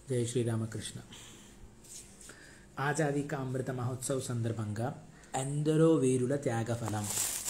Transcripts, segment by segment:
జై శ్రీరామకృష్ణ ఆజాదీ కా అమృత మహోత్సవ్ సందర్భంగా ఎందరో వీరుల త్యాగఫలం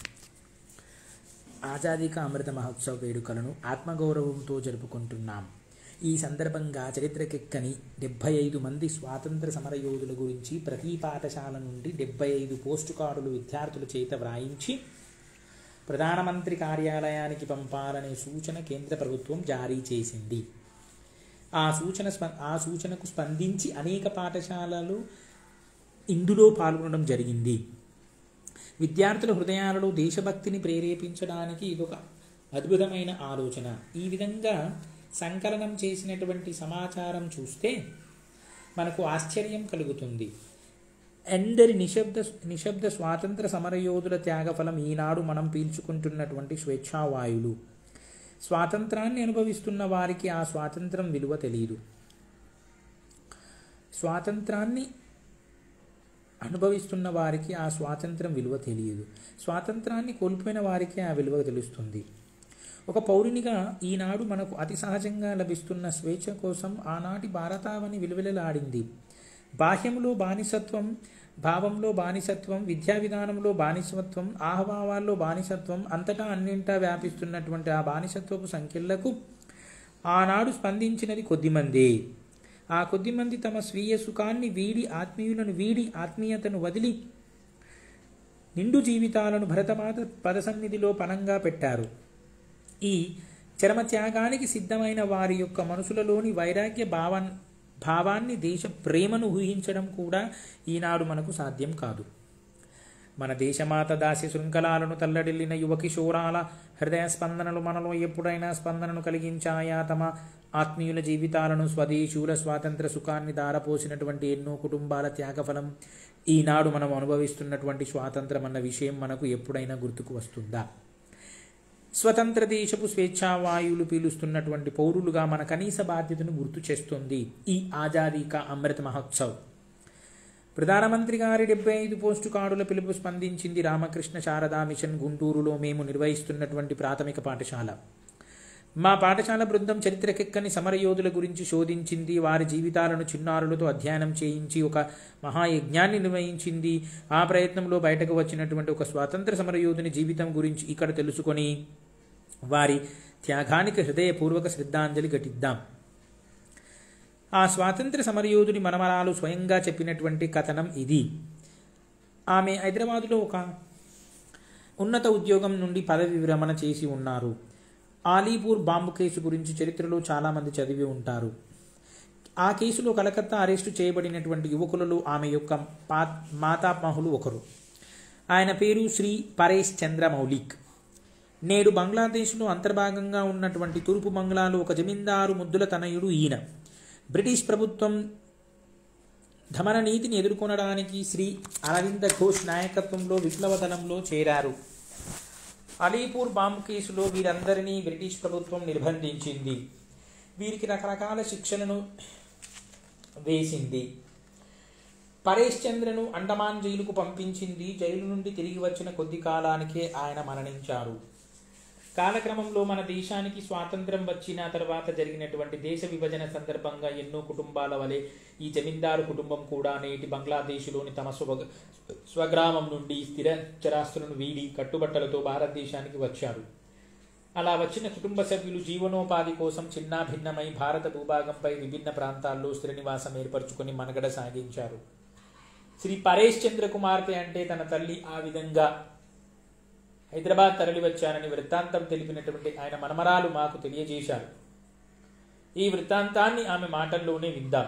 ఆజాదీ కా అమృత మహోత్సవ్ వేడుకలను ఆత్మగౌరవంతో జరుపుకుంటున్నాం ఈ సందర్భంగా చరిత్రకెక్కని డెబ్బై ఐదు మంది స్వాతంత్ర సమరయోధుల గురించి ప్రతి పాఠశాల నుండి డెబ్బై ఐదు పోస్టు కార్డులు విద్యార్థుల చేత వ్రాయించి ప్రధానమంత్రి కార్యాలయానికి పంపాలనే సూచన కేంద్ర ప్రభుత్వం జారీ చేసింది ఆ సూచన స్ప ఆ సూచనకు స్పందించి అనేక పాఠశాలలు ఇందులో పాల్గొనడం జరిగింది విద్యార్థుల హృదయాలలో దేశభక్తిని ప్రేరేపించడానికి ఇదొక అద్భుతమైన ఆలోచన ఈ విధంగా సంకలనం చేసినటువంటి సమాచారం చూస్తే మనకు ఆశ్చర్యం కలుగుతుంది ఎందరి నిశ్శబ్ద నిశ్శబ్ద స్వాతంత్ర సమరయోధుల త్యాగఫలం ఈనాడు మనం పీల్చుకుంటున్నటువంటి స్వేచ్ఛావాయులు స్వాతంత్రాన్ని అనుభవిస్తున్న వారికి ఆ స్వాతంత్రం విలువ తెలియదు స్వాతంత్రాన్ని అనుభవిస్తున్న వారికి ఆ స్వాతంత్రం విలువ తెలియదు స్వాతంత్రాన్ని కోల్పోయిన వారికి ఆ విలువ తెలుస్తుంది ఒక పౌరునిగా ఈనాడు మనకు అతి సహజంగా లభిస్తున్న స్వేచ్ఛ కోసం ఆనాటి భారతావని విలువెలలాడింది బాహ్యంలో బానిసత్వం భావంలో బానిసత్వం విద్యా విధానంలో బానిసత్వం ఆహభావాల్లో బానిసత్వం అంతటా అన్నింటా వ్యాపిస్తున్నటువంటి ఆ బానిసత్వపు సంఖ్యలకు ఆనాడు స్పందించినది కొద్దిమంది ఆ కొద్దిమంది తమ స్వీయ సుఖాన్ని వీడి ఆత్మీయులను వీడి ఆత్మీయతను వదిలి నిండు జీవితాలను భరతమాత పదసన్నిధిలో పనంగా పెట్టారు ఈ చరమ త్యాగానికి సిద్ధమైన వారి యొక్క మనసులలోని వైరాగ్య భావన్ భావాన్ని దేశ ప్రేమను ఊహించడం కూడా ఈనాడు మనకు సాధ్యం కాదు మన దేశమాత దాసి శృంఖలాలను తల్లడిల్లిన యువ కిషోరాల హృదయ స్పందనలు మనలో ఎప్పుడైనా స్పందనను కలిగించాయా తమ ఆత్మీయుల జీవితాలను స్వదేశీయుల స్వాతంత్ర సుఖాన్ని దారపోసినటువంటి ఎన్నో కుటుంబాల త్యాగఫలం ఈనాడు మనం అనుభవిస్తున్నటువంటి స్వాతంత్రం అన్న విషయం మనకు ఎప్పుడైనా గుర్తుకు వస్తుందా స్వతంత్ర దేశపు స్వేచ్ఛావాయువులు పీలుస్తున్నటువంటి పౌరులుగా మన కనీస బాధ్యతను గుర్తు చేస్తుంది ఈ ఆజాదీ కా అమృత మహోత్సవ్ ప్రధానమంత్రి గారి డెబ్బై ఐదు పోస్టు కార్డుల పిలుపు స్పందించింది రామకృష్ణ శారదా మిషన్ గుంటూరులో మేము నిర్వహిస్తున్నటువంటి ప్రాథమిక పాఠశాల మా పాఠశాల బృందం చరిత్రకెక్కని సమరయోధుల గురించి శోధించింది వారి జీవితాలను చిన్నారులతో అధ్యయనం చేయించి ఒక మహాయజ్ఞాన్ని నిర్వహించింది ఆ ప్రయత్నంలో బయటకు వచ్చినటువంటి ఒక స్వాతంత్ర సమరయోధుని జీవితం గురించి ఇక్కడ తెలుసుకొని వారి త్యాగానికి హృదయపూర్వక శ్రద్ధాంజలి ఘటిద్దాం ఆ స్వాతంత్ర సమరయోధుని మనమరాలు స్వయంగా చెప్పినటువంటి కథనం ఇది ఆమె హైదరాబాదులో ఒక ఉన్నత ఉద్యోగం నుండి పదవి విరమణ చేసి ఉన్నారు ఆలీపూర్ బాంబు కేసు గురించి చరిత్రలో చాలామంది చదివి ఉంటారు ఆ కేసులో కలకత్తా అరెస్టు చేయబడినటువంటి యువకులలో ఆమె యొక్క పా మాతామహులు ఒకరు ఆయన పేరు శ్రీ పరేష్ చంద్ర మౌలిక్ నేడు బంగ్లాదేశ్లో అంతర్భాగంగా ఉన్నటువంటి తూర్పు బంగ్లాలో ఒక జమీందారు ముద్దుల తనయుడు ఈయన బ్రిటిష్ ప్రభుత్వం ధమన నీతిని ఎదుర్కొనడానికి శ్రీ అరవింద ఘోష్ నాయకత్వంలో విప్లవ దళంలో చేరారు అలీపూర్ బాంబు కేసులో వీరందరినీ బ్రిటిష్ ప్రభుత్వం నిర్బంధించింది వీరికి రకరకాల శిక్షలను వేసింది పరేష్ చంద్రను అండమాన్ జైలుకు పంపించింది జైలు నుండి తిరిగి వచ్చిన కొద్ది కాలానికే ఆయన మరణించారు కాలక్రమంలో మన దేశానికి స్వాతంత్రం వచ్చిన తర్వాత జరిగినటువంటి దేశ విభజన సందర్భంగా ఎన్నో కుటుంబాల వలె ఈ జమీందారు కుటుంబం కూడా నేటి బంగ్లాదేశ్లోని తమ స్వ స్వగ్రామం నుండి స్థిర చరాస్తులను వీడి కట్టుబట్టలతో భారతదేశానికి వచ్చారు అలా వచ్చిన కుటుంబ సభ్యులు జీవనోపాధి కోసం చిన్నాభిన్నమై భారత భూభాగంపై విభిన్న ప్రాంతాల్లో స్థిర నివాసం ఏర్పరచుకొని మనగడ సాగించారు శ్రీ పరేష్ చంద్ర కుమార్తె అంటే తన తల్లి ఆ విధంగా హైదరాబాద్ తరలి వచ్చానని వృత్తాంతం తెలిపినటువంటి ఆయన మనమరాలు మాకు తెలియజేశారు ఈ వృత్తాంతాన్ని ఆమె మాటల్లోనే విందాం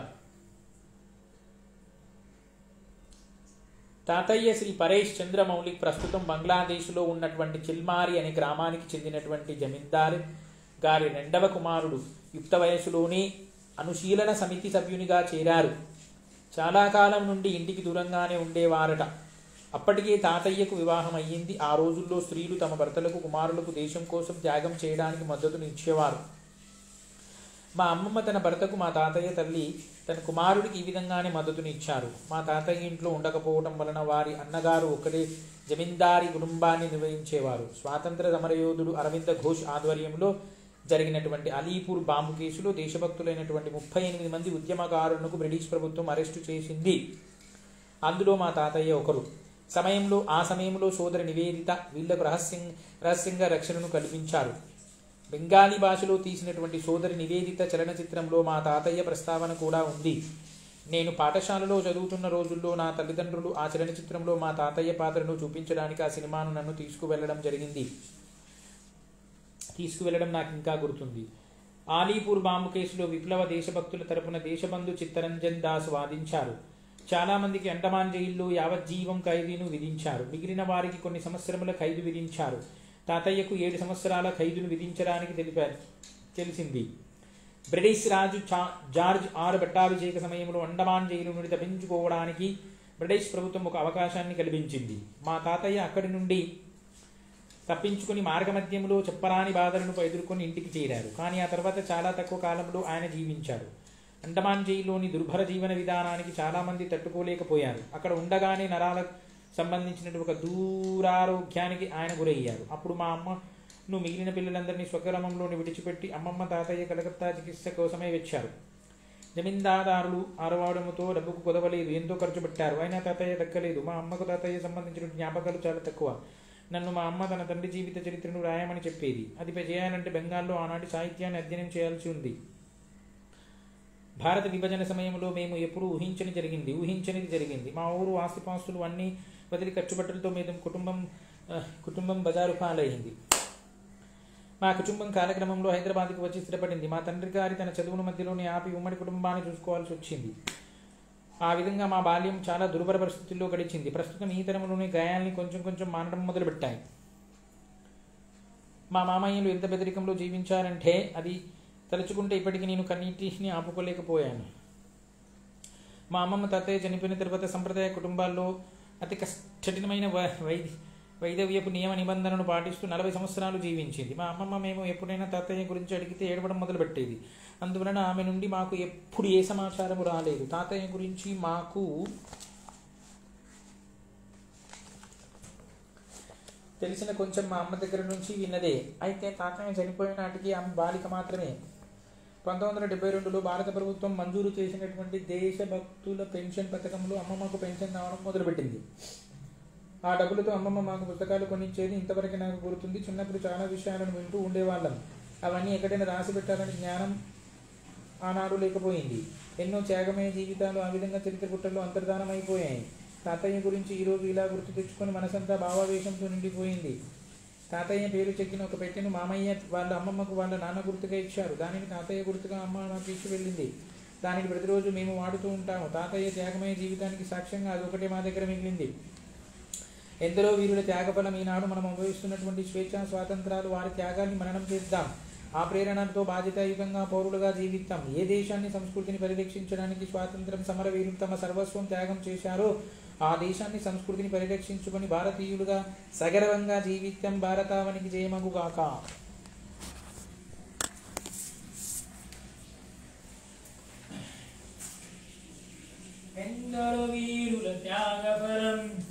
తాతయ్య శ్రీ పరేష్ చంద్రమౌళిక్ ప్రస్తుతం బంగ్లాదేశ్లో ఉన్నటువంటి చిల్మారి అనే గ్రామానికి చెందినటువంటి జమీందార్ గారి రెండవ కుమారుడు యుక్త వయసులోనే అనుశీలన సమితి సభ్యునిగా చేరారు చాలా కాలం నుండి ఇంటికి దూరంగానే ఉండేవారట అప్పటికే తాతయ్యకు వివాహం అయ్యింది ఆ రోజుల్లో స్త్రీలు తమ భర్తలకు కుమారులకు దేశం కోసం త్యాగం చేయడానికి మద్దతునిచ్చేవారు మా అమ్మమ్మ తన భర్తకు మా తాతయ్య తల్లి తన కుమారుడికి ఈ విధంగానే మద్దతునిచ్చారు మా తాతయ్య ఇంట్లో ఉండకపోవడం వలన వారి అన్నగారు ఒకటే జమీందారి కుటుంబాన్ని నిర్వహించేవారు స్వాతంత్ర సమరయోధుడు అరవింద ఘోష్ ఆధ్వర్యంలో జరిగినటువంటి అలీపూర్ బాంబు కేసులో దేశభక్తులైనటువంటి ముప్పై ఎనిమిది మంది ఉద్యమకారులకు బ్రిటిష్ ప్రభుత్వం అరెస్టు చేసింది అందులో మా తాతయ్య ఒకరు సమయంలో ఆ సమయంలో సోదరి నివేదిత వీళ్లకు రహస్యం రహస్యంగా రక్షణను కల్పించారు బెంగాలీ భాషలో తీసినటువంటి సోదరి నివేదిత చలనచిత్రంలో మా తాతయ్య ప్రస్తావన కూడా ఉంది నేను పాఠశాలలో చదువుతున్న రోజుల్లో నా తల్లిదండ్రులు ఆ చలనచిత్రంలో మా తాతయ్య పాత్రను చూపించడానికి ఆ సినిమాను నన్ను తీసుకువెళ్ళడం జరిగింది తీసుకువెళ్ళడం నాకు ఇంకా గుర్తుంది ఆలీపూర్ బాంబు కేసులో విప్లవ దేశభక్తుల తరపున దేశబంధు చిత్తరంజన్ దాస్ వాదించారు చాలా మందికి అండమాన్ జైల్లో యావజ్జీవం ఖైదీను విధించారు మిగిలిన వారికి కొన్ని సంవత్సరముల ఖైదు విధించారు తాతయ్యకు ఏడు సంవత్సరాల ఖైదును విధించడానికి తెలిపారు తెలిసింది బ్రిటిష్ రాజు చా- జార్జ్ ఆరు పట్టాభిషేక సమయంలో అండమాన్ జైలు నుండి తప్పించుకోవడానికి బ్రిటిష్ ప్రభుత్వం ఒక అవకాశాన్ని కల్పించింది మా తాతయ్య అక్కడి నుండి తప్పించుకుని మార్గమధ్యంలో చెప్పరాని బాధలను ఎదుర్కొని ఇంటికి చేరారు కానీ ఆ తర్వాత చాలా తక్కువ కాలంలో ఆయన జీవించారు అండమాన్ జైల్లోని దుర్భర జీవన విధానానికి చాలా మంది తట్టుకోలేకపోయారు అక్కడ ఉండగానే నరాలకు సంబంధించినటువంటి ఒక దూరారోగ్యానికి ఆయన గురయ్యారు అప్పుడు మా అమ్మను మిగిలిన పిల్లలందరినీ స్వగ్రామంలోని విడిచిపెట్టి అమ్మమ్మ తాతయ్య కలకత్తా చికిత్స కోసమే వచ్చారు జమీందాదారులు ఆరవాడముతో డబ్బుకు కుదవలేదు ఎంతో ఖర్చు పెట్టారు అయినా తాతయ్య దక్కలేదు మా అమ్మకు తాతయ్య సంబంధించిన జ్ఞాపకాలు చాలా తక్కువ నన్ను మా అమ్మ తన తండ్రి జీవిత చరిత్రను రాయమని చెప్పేది అది చేయాలంటే బెంగాల్లో ఆనాటి సాహిత్యాన్ని అధ్యయనం చేయాల్సి ఉంది భారత విభజన సమయంలో మేము ఎప్పుడూ ఊహించని జరిగింది ఊహించనిది జరిగింది మా ఊరు ఆస్తిపాస్తులు అన్నీ వదిలి కట్టుబట్టలతో మీద కుటుంబం ఆ, కుటుంబం బజారు పాలైంది మా కుటుంబం కాలక్రమంలో హైదరాబాద్కి వచ్చి స్థిరపడింది మా తండ్రి గారి తన చదువుల మధ్యలోనే ఆపి ఉమ్మడి కుటుంబాన్ని చూసుకోవాల్సి వచ్చింది ఆ విధంగా మా బాల్యం చాలా దుర్భర పరిస్థితుల్లో గడిచింది ప్రస్తుతం ఈ తరంలోనే గాయాల్ని కొంచెం కొంచెం మానడం మొదలుపెట్టాయి మా మామయ్యలు ఎంత బెదిరికంలో జీవించారంటే అది తలుచుకుంటే ఇప్పటికీ నేను కన్నీటిని ఆపుకోలేకపోయాను మా అమ్మమ్మ తాతయ్య చనిపోయిన తర్వాత సంప్రదాయ కుటుంబాల్లో అతి కఠినమైన వై- వైద్య వైదవ్యపు నియమ నిబంధనను పాటిస్తూ నలభై సంవత్సరాలు జీవించింది మా అమ్మమ్మ మేము ఎప్పుడైనా తాతయ్య గురించి అడిగితే ఏడవడం మొదలుపెట్టేది అందువలన ఆమె నుండి మాకు ఎప్పుడు ఏ సమాచారము రాలేదు తాతయ్య గురించి మాకు తెలిసిన కొంచెం మా అమ్మ దగ్గర నుంచి విన్నదే అయితే తాతయ్య చనిపోయిన నాటికి ఆమె బాలిక మాత్రమే పంతొమ్మిది వందల డెబ్బై రెండులో భారత ప్రభుత్వం మంజూరు చేసినటువంటి దేశభక్తుల పెన్షన్ పథకంలో అమ్మమ్మకు పెన్షన్ రావడం మొదలుపెట్టింది ఆ డబ్బులతో అమ్మమ్మ మాకు పుస్తకాలు కొనిచ్చేది ఇంతవరకు నాకు గుర్తుంది చిన్నప్పుడు చాలా విషయాలను వింటూ ఉండేవాళ్ళం అవన్నీ ఎక్కడైనా రాసి పెట్టాలని జ్ఞానం ఆనాడు లేకపోయింది ఎన్నో త్యాగమయ జీవితాలు ఆ విధంగా చరిత్ర పుట్టల్లో అంతర్ధానం అయిపోయాయి తాతయ్య గురించి ఈరోజు ఇలా గుర్తు తెచ్చుకొని మనసంతా భావావేశంతో నిండిపోయింది తాతయ్య పేరు చెక్కిన ఒక పెట్టెను మామయ్య వాళ్ళ అమ్మమ్మకు వాళ్ళ నాన్న గుర్తుగా ఇచ్చారు దానిని తాతయ్య గుర్తుగా అమ్మ నాకు ఇచ్చి వెళ్ళింది దానిని ప్రతిరోజు మేము వాడుతూ ఉంటాము తాతయ్య త్యాగమయ జీవితానికి సాక్ష్యంగా అదొకటే మా దగ్గర మిగిలింది ఎందరో వీరుల త్యాగఫలం ఈనాడు మనం అనుభవిస్తున్నటువంటి స్వేచ్ఛ స్వాతంత్రాలు వారి త్యాగాన్ని మననం చేద్దాం ఆ ప్రేరణతో బాధ్యతాయుతంగా పౌరులుగా జీవిద్దాం ఏ దేశాన్ని సంస్కృతిని పరిరక్షించడానికి స్వాతంత్రం సమరవీరులు తమ సర్వస్వం త్యాగం చేశారో ఆ దేశాన్ని సంస్కృతిని పరిరక్షించుకొని భారతీయులుగా సగర్వంగా జీవితం భారతావనికి జయమగుగాక ఎందరో వీరుల త్యాగఫలం